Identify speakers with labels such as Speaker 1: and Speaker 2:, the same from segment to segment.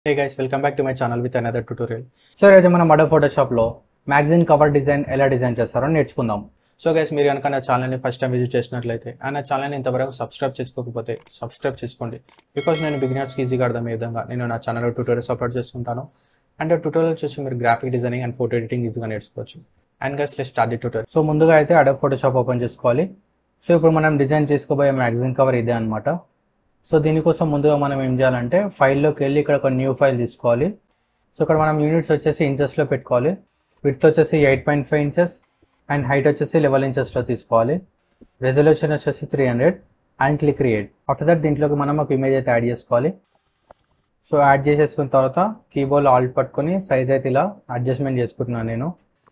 Speaker 1: hey guys welcome back to my channel with another tutorial so ఈరోజు మనం మడర్ ఫోటోషాప్లో మ్యాగజైన్ కవర్ డిజైన్ ఎలా డిజైన్ చేస్తారో నేర్చుకుందాం సో గైస్ మీరు కనుక నా ఛానల్ని ఫస్ట్ టైం విజిట్ చేసినట్లయితే అండ్ నా ఛానల్ని ఇంతవరకు సబ్స్క్రైబ్ చేసుకోకపోతే సబ్స్క్రైబ్ చేసుకోండి బికాస్ నేను బిగినర్స్కి ఈజీగా అర్థమయ్యే విధంగా నేను నా ఛానల్లో ట్యూటోరియల్స్ అప్లోడ్ చేస్తుంటాను అండ్ ట్యూటోరియల్ చూసి మీరు graphic designing and photo editing ఈజీగా నేర్చుకోవచ్చు and guys let start the tutorial so ముందుగా అయితే అడబ్ ఫోటోషాప్ ఓపెన్ చేసుకోవాలి సో ఇప్పుడు మనం డిజైన్ చేసుకోబోయే మ్యాగజైన్ కవర్ ఇదే అనమాట సో దీనికోసం ముందుగా మనం ఏం చేయాలంటే ఫైల్లోకి వెళ్ళి ఇక్కడ ఒక న్యూ ఫైల్ తీసుకోవాలి సో ఇక్కడ మనం యూనిట్స్ వచ్చేసి ఇంచెస్లో పెట్టుకోవాలి విత్ వచ్చేసి eight point five inches and height వచ్చేసి లెవెల్ ఇంచెస్లో తీసుకోవాలి రెజల్యూషన్ వచ్చేసి three hundred and click create after that దీంట్లోకి మనం ఒక ఇమేజ్ అయితే యాడ్ చేసుకోవాలి సో యాడ్ చేసేసుకున్న తర్వాత కీబోర్డ్ ఆల్ట్ పట్టుకొని సైజ్ అయితే ఇలా అడ్జస్ట్మెంట్ చేసుకుంటున్నాను నేను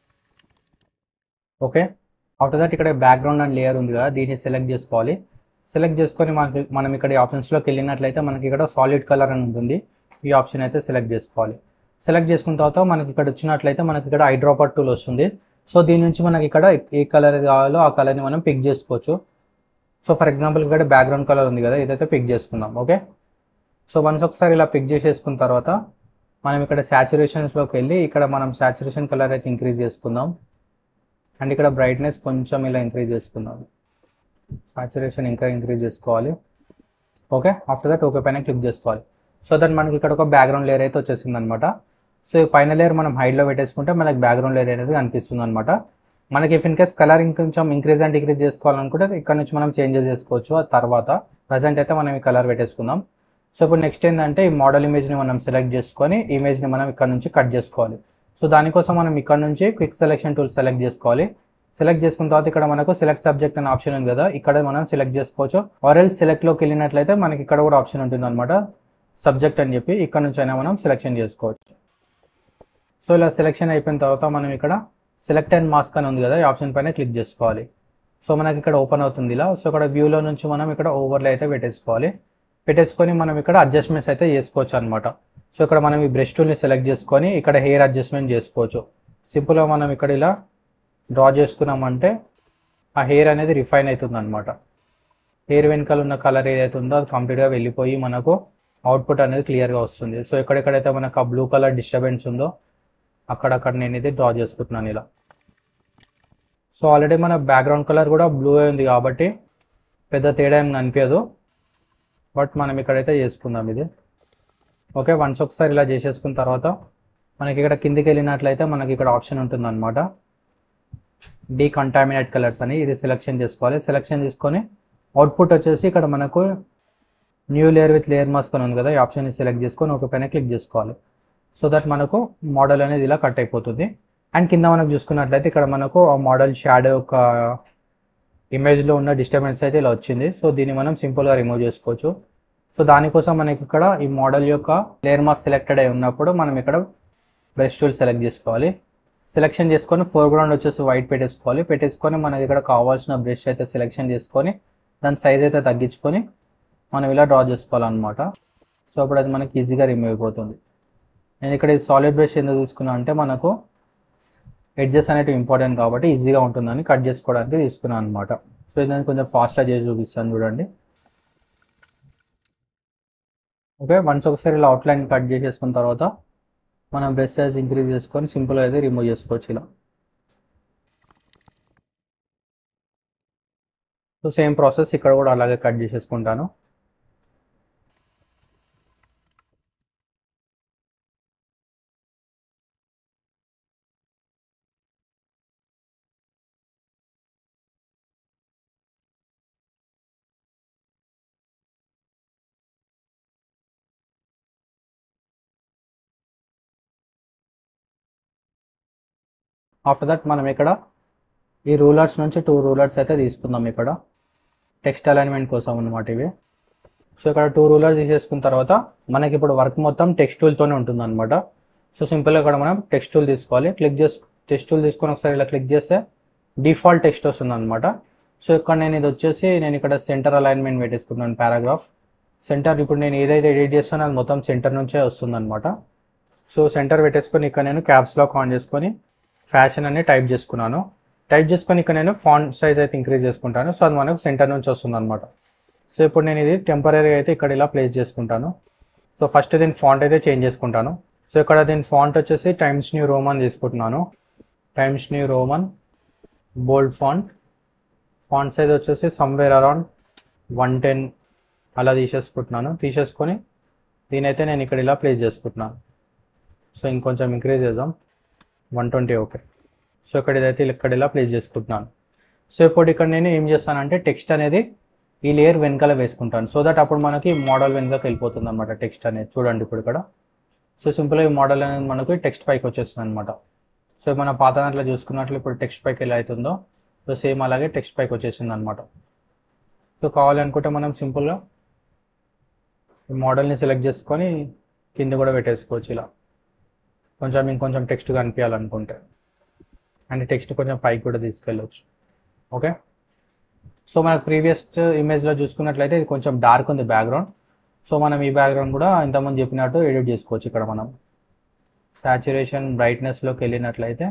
Speaker 1: ఓకే ఆఫ్టర్ దట్ ఇక్కడ బ్యాక్గ్రౌండ్ అండ్ లేయర్ ఉంది కదా దీన్ని సెలెక్ట్ చేసుకోవాలి సెలెక్ట్ చేసుకొని మనకి మనం ఇక్కడ ఈ ఆప్షన్స్లోకి వెళ్ళినట్లయితే మనకి ఇక్కడ సాలిడ్ కలర్ అని ఉంటుంది ఈ ఆప్షన్ అయితే సెలెక్ట్ చేసుకోవాలి సెలెక్ట్ చేసుకున్న తర్వాత మనకి ఇక్కడ వచ్చినట్లయితే మనకి ఇక్కడ ఐడ్రాపర్ టూల్ వస్తుంది సో దీని నుంచి మనకి ఇక్కడ ఏ కలర్ కావాలో ఆ కలర్ని మనం పిక్ చేసుకోవచ్చు సో ఫర్ ఎగ్జాంపుల్ ఇక్కడ బ్యాక్గ్రౌండ్ కలర్ ఉంది కదా ఇదైతే పిక్ చేసుకుందాం ఓకే సో వన్స్ ఒకసారి ఇలా పిక్ చేసేసుకున్న తర్వాత మనం ఇక్కడ శాచురేషన్స్లోకి వెళ్ళి ఇక్కడ మనం శాచురేషన్ కలర్ అయితే ఇంక్రీజ్ చేసుకుందాం అండ్ ఇక్కడ బ్రైట్నెస్ కొంచెం ఇలా ఇంక్రీజ్ చేసుకుందాం సాచురేషన్ ఇంకా ఇంక్రీజ్ చేసుకోవాలి ఓకే ఆఫ్టర్ దట్ ఓకే పైన క్లిక్ చేసుకోవాలి సో దట్ మనకి ఇక్కడ ఒక బ్యాక్గ్రౌండ్ లేయర్ అయితే వచ్చేసింది అనమాట సో ఈ పైన లేయర్ మనం హైడ్లో పెట్టేసుకుంటే మనకి బ్యాక్గ్రౌండ్ లేయర్ అనేది కనిపిస్తుంది అనమాట మనకి ఇఫ్ ఇన్ కేస్ కలర్ ఇంకొంచెం ఇంక్రీజ్ అండ్ డిక్రీజ్ చేసుకోవాలనుకుంటే ఇక్కడ నుంచి మనం చేంజెస్ చేసుకోవచ్చు ఆ తర్వాత ప్రజెంట్ అయితే మనం ఈ కలర్ పెట్టేసుకుందాం సో ఇప్పుడు నెక్స్ట్ ఏంటంటే ఈ మోడల్ ఇమేజ్ని మనం సెలెక్ట్ చేసుకొని ఇమేజ్ని మనం ఇక్కడ నుంచి కట్ చేసుకోవాలి సో దానికోసం మనం ఇక్కడ నుంచి క్విక్ సెలెక్షన్ టూల్ సెలెక్ట్ చేసుకోవాలి సెలెక్ట్ చేసుకున్న తర్వాత ఇక్కడ మనకు సెలెక్ట్ సబ్జెక్ట్ అనే ఆప్షన్ ఉంది కదా ఇక్కడ మనం సెలెక్ట్ చేసుకోవచ్చు ఆర్ఎల్ సెలెక్ట్లోకి వెళ్ళినట్లయితే మనకి ఇక్కడ కూడా ఆప్షన్ ఉంటుంది అనమాట సబ్జెక్ట్ అని చెప్పి ఇక్కడ నుంచి అయినా మనం సెలెక్షన్ చేసుకోవచ్చు సో ఇలా సెలెక్షన్ అయిపోయిన తర్వాత మనం ఇక్కడ సెలెక్ట్ అండ్ మాస్క్ అని ఉంది కదా ఈ ఆప్షన్ పైన క్లిక్ చేసుకోవాలి సో మనకి ఇక్కడ ఓపెన్ అవుతుంది ఇలా సో ఇక్కడ వ్యూలో నుంచి మనం ఇక్కడ ఓవర్లో అయితే పెట్టేసుకోవాలి పెట్టేసుకొని మనం ఇక్కడ అడ్జస్ట్మెంట్స్ అయితే చేసుకోవచ్చు అనమాట సో ఇక్కడ మనం ఈ బ్రష్ టూల్ని సెలెక్ట్ చేసుకొని ఇక్కడ హెయిర్ అడ్జస్ట్మెంట్ చేసుకోవచ్చు సింపుల్గా మనం ఇక్కడ ఇలా డ్రా చేసుకున్నామంటే ఆ హెయిర్ అనేది రిఫైన్ అవుతుంది అనమాట హెయిర్ వెనకాల ఉన్న కలర్ ఏదైతే ఉందో అది కంప్లీట్గా వెళ్ళిపోయి మనకు అవుట్పుట్ అనేది క్లియర్గా వస్తుంది సో ఎక్కడెక్కడైతే మనకు ఆ బ్లూ కలర్ డిస్టర్బెన్స్ ఉందో అక్కడక్కడ నేను ఇది డ్రా చేసుకుంటున్నాను ఇలా సో ఆల్రెడీ మన బ్యాక్గ్రౌండ్ కలర్ కూడా బ్లూ ఉంది కాబట్టి పెద్ద తేడా ఏం కనిపించదు బట్ మనం ఇక్కడైతే చేసుకుందాం ఇది ఓకే వన్స్ ఒకసారి ఇలా చేసేసుకున్న తర్వాత మనకి ఇక్కడ కిందికి వెళ్ళినట్లయితే మనకి ఇక్కడ ఆప్షన్ ఉంటుంది అనమాట డీకంటామినేట్ కలర్స్ అని ఇది సెలెక్షన్ చేసుకోవాలి సెలెక్షన్ చేసుకొని అవుట్పుట్ వచ్చేసి ఇక్కడ మనకు new layer with layer mask అని ఉంది కదా ఈ ఆప్షన్ని సెలెక్ట్ చేసుకొని ఒక పైన క్లిక్ చేసుకోవాలి సో దట్ మనకు మోడల్ అనేది ఇలా కట్ అయిపోతుంది అండ్ కింద మనకు చూసుకున్నట్లయితే ఇక్కడ మనకు ఆ మోడల్ షాడో యొక్క ఇమేజ్లో ఉన్న డిస్టర్బెన్స్ అయితే ఇలా వచ్చింది సో దీన్ని మనం సింపుల్గా రిమూవ్ చేసుకోవచ్చు సో దానికోసం మనకి ఇక్కడ ఈ మోడల్ యొక్క లేయర్ మాస్క్ సెలెక్టెడ్ అయి ఉన్నప్పుడు మనం ఇక్కడ బ్రష్ టూల్ సెలెక్ట్ చేసుకోవాలి సెలెక్షన్ చేసుకొని ఫోర్గ్రౌండ్ వచ్చేసి వైట్ పెట్టేసుకోవాలి పెట్టేసుకొని మనకి ఇక్కడ కావాల్సిన బ్రష్ అయితే సెలెక్షన్ చేసుకొని దాని సైజ్ అయితే తగ్గించుకొని మనం ఇలా డ్రా చేసుకోవాలన్నమాట సో అప్పుడు అది మనకి ఈజీగా రిమూవ్ అయిపోతుంది నేను ఇక్కడ ఈ సాలిడ్ బ్రష్ ఎందుకు తీసుకున్నా అంటే మనకు ఎడ్జెస్ అనేవి ఇంపార్టెంట్ కాబట్టి ఈజీగా ఉంటుందని కట్ చేసుకోవడానికి తీసుకున్నాను అనమాట సో ఇది నేను కొంచెం ఫాస్ట్గా చేసి చూపిస్తాను చూడండి ఓకే వన్స్ ఒకసారి ఇలా అవుట్లైన్ కట్ చేసేసుకున్న తర్వాత మనం బ్రష్ సైజ్ ఇంక్రీజ్ చేసుకొని సింపుల్గా అయితే రిమూవ్ చేసుకోవచ్చు ఇలా సో సేమ్ ప్రాసెస్ ఇక్కడ కూడా అలాగే కట్ చేసేసుకుంటాను ఆఫ్టర్ దట్ మనం ఇక్కడ ఈ రూలర్స్ నుంచి టూ రూలర్స్ అయితే తీసుకుందాం ఇక్కడ టెక్స్ట్ అలైన్మెంట్ కోసం అనమాట ఇవి సో ఇక్కడ టూ రూలర్స్ తీసేసుకున్న తర్వాత మనకి ఇప్పుడు వర్క్ మొత్తం టెక్స్ట్ టూల్తోనే ఉంటుంది అనమాట సో సింపుల్గా ఇక్కడ మనం టెక్స్ట్ టూల్ తీసుకోవాలి క్లిక్ చేసి టెక్స్ట్ టూల్ తీసుకొని ఒకసారి ఇలా క్లిక్ చేస్తే డిఫాల్ట్ టెక్స్ట్ వస్తుంది అనమాట సో ఇక్కడ నేను ఇది వచ్చేసి నేను ఇక్కడ సెంటర్ అలైన్మెంట్ పెట్టేసుకున్నాను పారాగ్రాఫ్ సెంటర్ ఇప్పుడు నేను ఏదైతే ఎడిట్ చేస్తానో అది మొత్తం సెంటర్ నుంచే వస్తుంది అనమాట సో సెంటర్ పెట్టేసుకొని ఇక్కడ నేను క్యాప్స్ లాక్ ఆన్ చేసుకొని ఫ్యాషన్ అని టైప్ చేసుకున్నాను టైప్ చేసుకొని ఇక్కడ నేను ఫాంట్ సైజ్ అయితే ఇంక్రీజ్ చేసుకుంటాను సో అది మనకు సెంటర్ నుంచి వస్తుంది అనమాట సో ఇప్పుడు నేను ఇది టెంపరీ అయితే ఇక్కడ ఇలా ప్లేస్ చేసుకుంటాను సో ఫస్ట్ దీని ఫాంట్ అయితే చేంజ్ చేసుకుంటాను సో ఇక్కడ దీని ఫాంట్ వచ్చేసి టైమ్స్ న్యూ రోమన్ తీసుకుంటున్నాను Times New Roman bold font font size వచ్చేసి సమ్వేర్ అరౌండ్ వన్ టెన్ అలా తీసేసుకుంటున్నాను తీసేసుకొని దీనైతే నేను ఇక్కడ ఇలా ప్లేస్ చేసుకుంటున్నాను సో ఇంకొంచెం ఇంక్రీజ్ చేద్దాం వన్ ట్వంటీ ఓకే సో ఇక్కడ ఇదైతే ఇక్కడ ఇలా ప్లేస్ చేసుకుంటున్నాను సో ఇప్పుడు ఇక్కడ నేను ఏం చేస్తానంటే టెక్స్ట్ అనేది ఈ లేయర్ వెనకాల వేసుకుంటాను సో దట్ అప్పుడు మనకి మోడల్ వెనకకి వెళ్ళిపోతుంది అనమాట టెక్స్ట్ అనేది చూడండి ఇప్పుడు ఇక్కడ సో సింపుల్గా ఈ మోడల్ అనేది మనకి టెక్స్ట్ పైకి వచ్చేస్తుంది అనమాట సో మన పాత దాంట్లో చూసుకున్నట్లు ఇప్పుడు టెక్స్ట్ పైకి ఎలా అవుతుందో సో సేమ్ అలాగే టెక్స్ట్ పైకి వచ్చేసింది అనమాట సో కావాలనుకుంటే మనం సింపుల్గా ఈ మోడల్ని సెలెక్ట్ చేసుకొని కింద కూడా పెట్టేసుకోవచ్చు ఇలా కొంచెం ఇంకొంచెం టెక్స్ట్ కనిపించాలనుకుంటే అండ్ టెక్స్ట్ కొంచెం పైకి కూడా తీసుకెళ్ళవచ్చు ఓకే సో మనకు ప్రీవియస్ ఇమేజ్లో చూసుకున్నట్లయితే ఇది కొంచెం డార్క్ ఉంది బ్యాక్గ్రౌండ్ సో మనం ఈ బ్యాక్గ్రౌండ్ కూడా ఇంతకుముందు చెప్పినట్టు ఎడిట్ చేసుకోవచ్చు ఇక్కడ మనం సాచురేషన్ బ్రైట్నెస్లోకి వెళ్ళినట్లయితే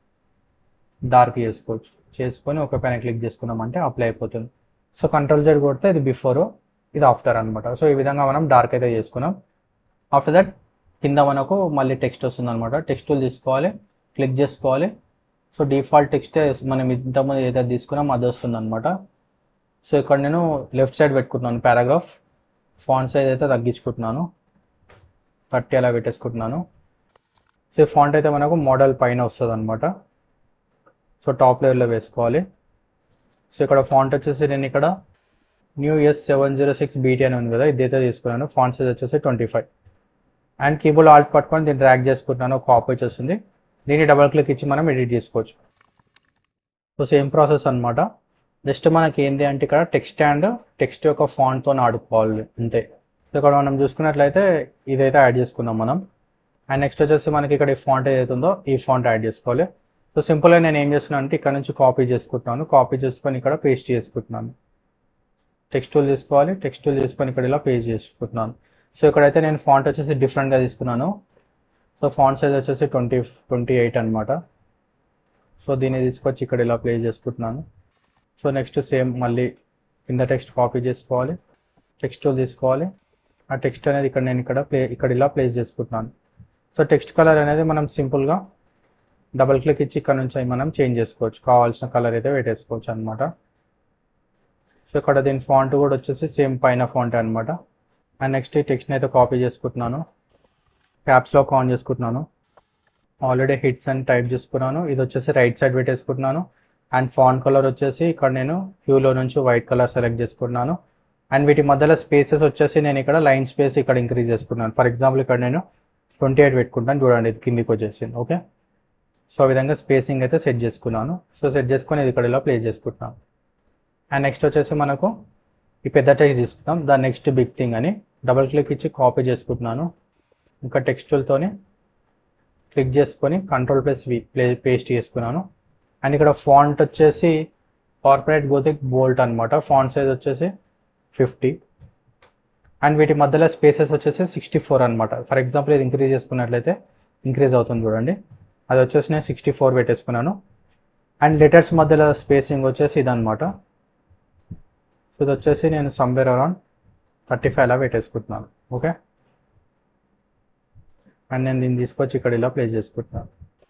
Speaker 1: డార్క్ చేసుకోవచ్చు చేసుకొని ఒక పైన క్లిక్ చేసుకున్నామంటే అప్లై అయిపోతుంది సో కంట్రోల్ జెడ్ కొడితే ఇది బిఫోర్ ఇది ఆఫ్టర్ అనమాట సో ఈ విధంగా మనం డార్క్ అయితే చేసుకున్నాం ఆఫ్టర్ దట్ కింద మనకు మళ్ళీ టెక్స్ట్ వస్తుంది అనమాట టెక్స్ట్ తీసుకోవాలి క్లిక్ చేసుకోవాలి సో డిఫాల్ట్ టెక్స్ట్ మనం ఇంతకుముందు ఏదైతే తీసుకున్నాం అది వస్తుంది అనమాట సో ఇక్కడ నేను లెఫ్ట్ సైడ్ పెట్టుకుంటున్నాను పారాగ్రాఫ్ ఫాంట్ సైజ్ అయితే తగ్గించుకుంటున్నాను థర్టీ అలా పెట్టేసుకుంటున్నాను సో ఈ ఫాంట్ అయితే మనకు మోడల్ పైన వస్తుంది అనమాట సో టాప్ లెవెల్లో వేసుకోవాలి సో ఇక్కడ ఫాంట్ వచ్చేసి నేను ఇక్కడ News seven zero six BT అని ఉంది కదా ఇదైతే తీసుకున్నాను ఫాంట్ సైజ్ వచ్చేసి twenty five and keyboard alt పట్టుకొని దీన్ని డ్రాగ్ చేసుకుంటున్నాను కాపీ వచ్చేస్తుంది దీన్ని డబల్ క్లిక్ ఇచ్చి మనం ఎడిట్ చేసుకోవచ్చు సో సేమ్ ప్రాసెస్ అనమాట జస్ట్ మనకి ఏంటి అంటే ఇక్కడ టెక్స్ట్ అండ్ టెక్స్ట్ యొక్క ఫాంట్తో ఆడుకోవాలి అంతే సో ఇక్కడ మనం చూసుకున్నట్లయితే ఇదైతే యాడ్ చేసుకున్నాం మనం అండ్ నెక్స్ట్ వచ్చేసి మనకి ఇక్కడ ఈ ఫాంట్ ఏదైతే ఉందో ఈ ఫాంట్ యాడ్ చేసుకోవాలి సో సింపుల్గా నేను ఏం చేస్తున్నాను అంటే ఇక్కడ నుంచి కాపీ చేసుకుంటున్నాను కాపీ చేసుకొని ఇక్కడ పేస్ట్ చేసుకుంటున్నాను టెక్స్ట్ టూల్ తీసుకోవాలి టెక్స్ట్ టూల్ తీసుకొని ఇక్కడ ఇలా పేస్ట్ చేసుకుంటున్నాను సో ఇక్కడైతే నేను ఫాంట్ వచ్చేసి డిఫరెంట్గా తీసుకున్నాను సో ఫాంట్ సైజ్ వచ్చేసి ట్వంటీ ట్వంటీ ఎయిట్ అనమాట సో దీన్ని తీసుకొచ్చి ఇక్కడ ఇలా ప్లేస్ చేసుకుంటున్నాను సో నెక్స్ట్ సేమ్ మళ్ళీ కింద టెక్స్ట్ కాపీ చేసుకోవాలి టెక్స్ట్ టూల్ తీసుకోవాలి ఆ టెక్స్ట్ అనేది ఇక్కడ నేను ఇక్కడ ప్లే ఇక్కడ ఇలా ప్లేస్ చేసుకుంటున్నాను సో టెక్స్ట్ కలర్ అనేది మనం సింపుల్గా డబల్ క్లిక్ ఇచ్చి ఇక్కడ నుంచి మనం చేంజ్ చేసుకోవచ్చు కావాల్సిన కలర్ అయితే పెట్టేసుకోవచ్చు అనమాట సో ఇక్కడ దీని ఫాంట్ కూడా వచ్చేసి సేమ్ పైన ఫాంట్ అనమాట అండ్ నెక్స్ట్ ఈ టెక్స్ట్ని అయితే కాపీ చేసుకుంటున్నాను క్యాప్స్లో ఆన్ చేసుకుంటున్నాను ఆల్రెడీ హిట్స్ అని టైప్ చేసుకున్నాను ఇది వచ్చేసి రైట్ సైడ్ పెట్టేసుకుంటున్నాను అండ్ ఫాంట్ కలర్ వచ్చేసి ఇక్కడ నేను హ్యూలో నుంచి వైట్ కలర్ సెలెక్ట్ చేసుకున్నాను అండ్ వీటి మధ్యలో స్పేసెస్ వచ్చేసి నేను ఇక్కడ లైన్ స్పేస్ ఇక్కడ ఇంక్రీజ్ చేసుకున్నాను ఫర్ ఎగ్జాంపుల్ ఇక్కడ నేను ట్వంటీ ఎయిట్ పెట్టుకుంటాను చూడండి ఇది కిందికి వచ్చేసింది ఓకే సో ఆ విధంగా స్పేసింగ్ అయితే సెట్ చేసుకున్నాను సో సెట్ చేసుకొని ఇది ఇక్కడ ఇలా ప్లేస్ చేసుకుంటున్నాను అండ్ నెక్స్ట్ వచ్చేసి మనకు ఈ పెద్ద టెక్స్ట్ తీసుకుందాం ద నెక్స్ట్ బిగ్ థింగ్ అని డబుల్ క్లిక్ ఇచ్చి కాపీ చేసుకుంటున్నాను ఇంకా టెక్స్టులతోని క్లిక్ చేసుకొని control plus V play paste చేసుకున్నాను అండ్ ఇక్కడ ఫాంట్ వచ్చేసి కార్పొరేట్ గోతిక్ బోల్ట్ అనమాట ఫాంట్ సైజ్ వచ్చేసి ఫిఫ్టీ అండ్ వీటి మధ్యలో స్పేసెస్ వచ్చేసి సిక్స్టీ ఫోర్ అనమాట ఫర్ ఎగ్జాంపుల్ ఇది ఇంక్రీజ్ చేసుకున్నట్లయితే ఇంక్రీజ్ అవుతుంది చూడండి అది వచ్చేసి నేను సిక్స్టీ ఫోర్ పెట్టేసుకున్నాను అండ్ లెటర్స్ మధ్యలో స్పేసింగ్ వచ్చేసి ఇదనమాట సో ఇది వచ్చేసి నేను సమ్వేర్ అరౌండ్ థర్టీ ఫైవ్ అలా పెట్టేసుకుంటున్నాను ఓకే అండ్ నేను దీన్ని తీసుకొచ్చి ఇక్కడ ఇలా ప్లేస్ చేసుకుంటున్నాను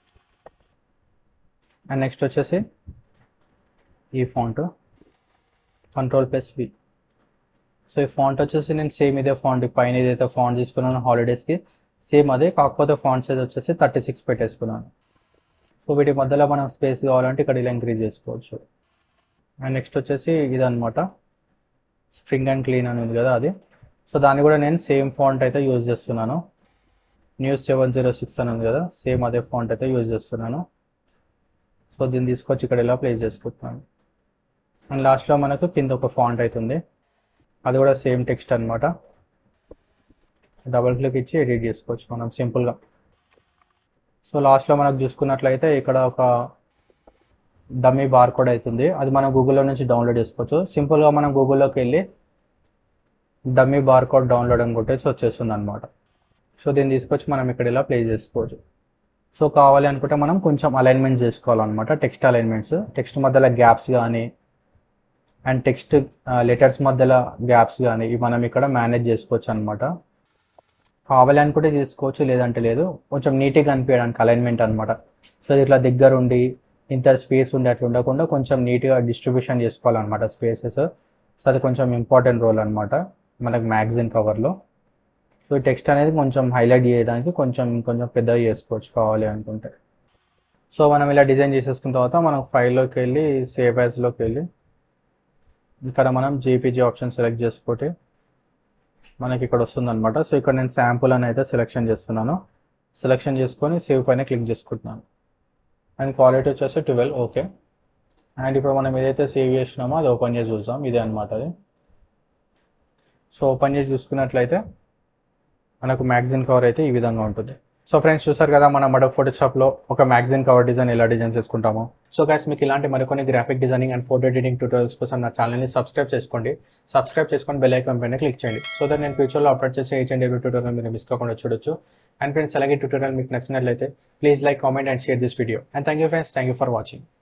Speaker 1: అండ్ నెక్స్ట్ వచ్చేసి ఈ font control plus V so ఈ ఫాంట్ వచ్చేసి నేను సేమ్ ఇదే ఫాంట్ పైన ఏదైతే ఫాంట్ తీసుకున్నాను హాలిడేస్కి సేమ్ అదే కాకపోతే ఫాంట్ సైజ్ వచ్చేసి థర్టీ సిక్స్ పెట్టేసుకున్నాను సో వీటి మధ్యలో మనం స్పేస్ కావాలంటే ఇక్కడ ఇలా ఇంక్రీజ్ చేసుకోవచ్చు అండ్ నెక్స్ట్ వచ్చేసి ఇదనమాట స్ప్రింగ్ అండ్ క్లీన్ అని ఉంది కదా అది సో దాన్ని కూడా నేను సేమ్ ఫాంట్ అయితే యూజ్ చేస్తున్నాను న్యూస్ సెవెన్ జీరో సిక్స్ అని ఉంది కదా సేమ్ అదే ఫాంట్ అయితే యూజ్ చేస్తున్నాను సో దీన్ని తీసుకొచ్చి ఇక్కడ ఇలా ప్లేస్ చేసుకుంటున్నాను అండ్ లాస్ట్లో మనకు కింద ఒక ఫాంట్ అవుతుంది అది కూడా సేమ్ టెక్స్ట్ అనమాట డబుల్ క్లిక్ ఇచ్చి ఎడిట్ చేసుకోవచ్చు మనం సింపుల్గా సో లాస్ట్లో మనకు చూసుకున్నట్లయితే ఇక్కడ ఒక డమ్మీ బార్ కోడ్ అవుతుంది అది మనం గూగుల్లో నుంచి డౌన్లోడ్ చేసుకోవచ్చు సింపుల్గా మనం గూగుల్లోకి వెళ్ళి డమ్మీ బార్ కోడ్ డౌన్లోడ్ అని కొట్టేసి వచ్చేస్తుంది అనమాట సో దీన్ని తీసుకొచ్చి మనం ఇక్కడ ఇలా ప్లే చేసుకోవచ్చు సో కావాలి అనుకుంటే మనం కొంచెం అలైన్మెంట్ చేసుకోవాలన్నమాట టెక్స్ట్ అలైన్మెంట్స్ టెక్స్ట్ మధ్యలో గ్యాప్స్ కానీ అండ్ టెక్స్ట్ లెటర్స్ మధ్యలో గ్యాప్స్ కానీ ఇవి మనం ఇక్కడ మేనేజ్ చేసుకోవచ్చు అనమాట కావాలి అనుకుంటే తీసుకోవచ్చు లేదంటే లేదు కొంచెం నీట్గా అనిపించడానికి అలైన్మెంట్ అనమాట సో ఇది ఇట్లా దగ్గర ఉండి ఇంత స్పేస్ ఉండి అట్లా ఉండకుండా కొంచెం నీట్గా డిస్ట్రిబ్యూషన్ చేసుకోవాలన్నమాట స్పేసెస్ సో అది కొంచెం ఇంపార్టెంట్ రోల్ అనమాట మనకు మ్యాగజైన్ కవర్లో సో ఈ టెక్స్ట్ అనేది కొంచెం హైలైట్ చేయడానికి కొంచెం కొంచెం పెద్దగా చేసుకోవచ్చు కావాలి అనుకుంటే సో మనం ఇలా డిజైన్ చేసేసుకున్న తర్వాత మనం ఫైల్లోకి వెళ్ళి సేవ్ యాజ్లోకి వెళ్ళి ఇక్కడ మనం జేపీజీ ఆప్షన్ సెలెక్ట్ చేసుకుంటే మనకి ఇక్కడ వస్తుంది అనమాట సో ఇక్కడ నేను శాంపుల్ అని అయితే సెలెక్షన్ చేస్తున్నాను సెలెక్షన్ చేసుకొని సేవ్ పైన క్లిక్ చేసుకుంటున్నాను అండ్ క్వాలిటీ వచ్చేసి ట్వెల్వ్ ఓకే అండ్ ఇప్పుడు మనం ఏదైతే సేవ్ చేసినామో అది ఓపెన్ చేసి చూద్దాం ఇదే అనమాట అది సో ఓపెన్ చేసి చూసుకున్నట్లయితే మనకు మ్యాగజిన్ కవర్ అయితే ఈ విధంగా ఉంటుంది సో ఫ్రెండ్స్ చూసారు కదా మన మడప్ ఫోటోషాప్లో ఒక మ్యాగజిన్ కవర్ డిజైన్ ఎలా డిజైన్ చేసుకుంటామో సో గైస్ మీకు ఇలాంటి మరికొన్ని graphic designing and photo editing tutorials కోసం నా ఛానల్ని సబ్స్క్రైబ్ చేసుకోండి సబ్స్క్రైబ్ చేసుకొని బెల్ ఐకాన్ పైన క్లిక్ చేయండి సో దట్ నేను ఫ్యూచర్లో అప్లోడ్ చేసే హెచ్ అండ్ ఎవరి ట్యూటోరియల్ మీరు మిస్ కాకుండా చూడొచ్చు అండ్ ఫ్రెండ్స్ అలాగే ట్యూటోరియల్ మీకు నచ్చినట్లయితే please like comment and share this video and thank you friends thank you for watching